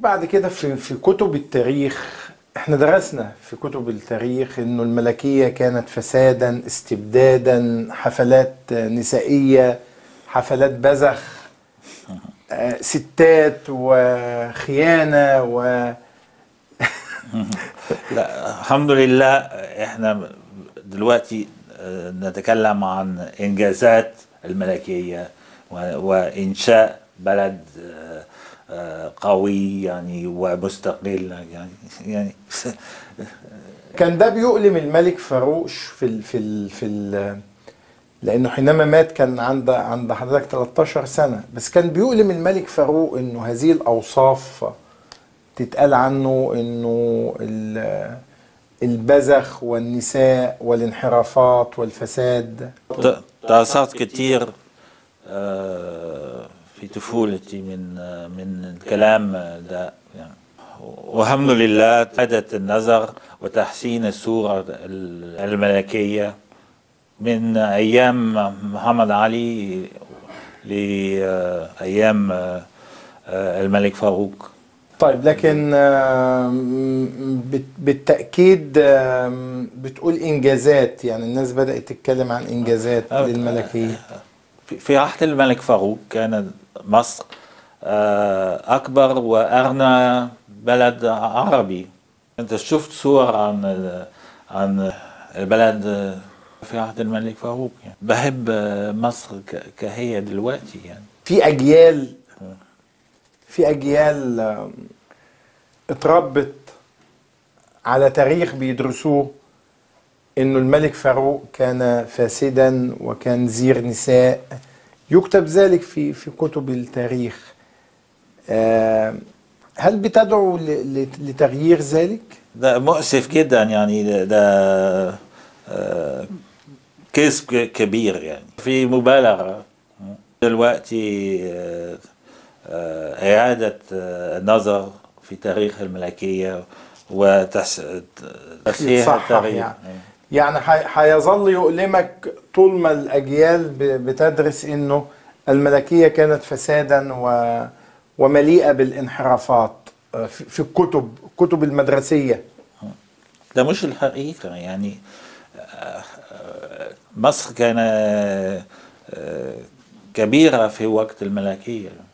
بعد كده في في كتب التاريخ احنا درسنا في كتب التاريخ انه الملكية كانت فسادا استبدادا حفلات نسائية حفلات بذخ آه، ستات وخيانة و لا الحمد لله احنا دلوقتي آه، نتكلم عن انجازات الملكيه و- وانشاء بلد آه، آه، قوي يعني ومستقل يعني يعني كان ده بيؤلم الملك فاروق في ال في ال في ال لانه حينما مات كان عند عند حضرتك 13 سنه بس كان بيؤلم الملك فاروق انه هذه الاوصاف تتقال عنه انه ال- البذخ والنساء والانحرافات والفساد ت- تأثرت كتير آه، في طفولتي من آه، من الكلام ده يعني والحمد لله إعادة النظر وتحسين الصورة الملكية من أيام محمد علي لأيام آه، آه، الملك فاروق طيب لكن آم، بت- بالتاكيد آم، بتقول انجازات يعني الناس بدات تتكلم عن انجازات آه، للملكيه في- في عهد الملك فاروق كان مصر آه، أكبر وأغنى بلد عربي أنت شفت صور عن ال- عن البلد في عهد الملك فاروق يعني بحب آه، مصر ك- كهي دلوقتي يعني في اجيال في اجيال آم، اتربت على تاريخ بيدرسوه انه الملك فاروق كان فاسدا وكان زير نساء يكتب ذلك في في كتب التاريخ آم، هل بتدعو ل- ل- لتغيير ذلك؟ ده مؤسف جدا يعني ده, ده آه، كذب ك- كبير يعني في مبالغة دلوقتي آه، آه، إعادة آه، النظر في تاريخ الملكية وتصحيح يتصحح التاريخ يعني. يعني حي- هيظل يؤلمك طول ما الأجيال ب- بتدرس إنه الملكية كانت فسادا و... ومليئة بالانحرافات آه، في في الكتب الكتب المدرسية ده مش الحقيقة يعني آه، آه، مصر كان آه، آه، كبيرة في وقت الملكية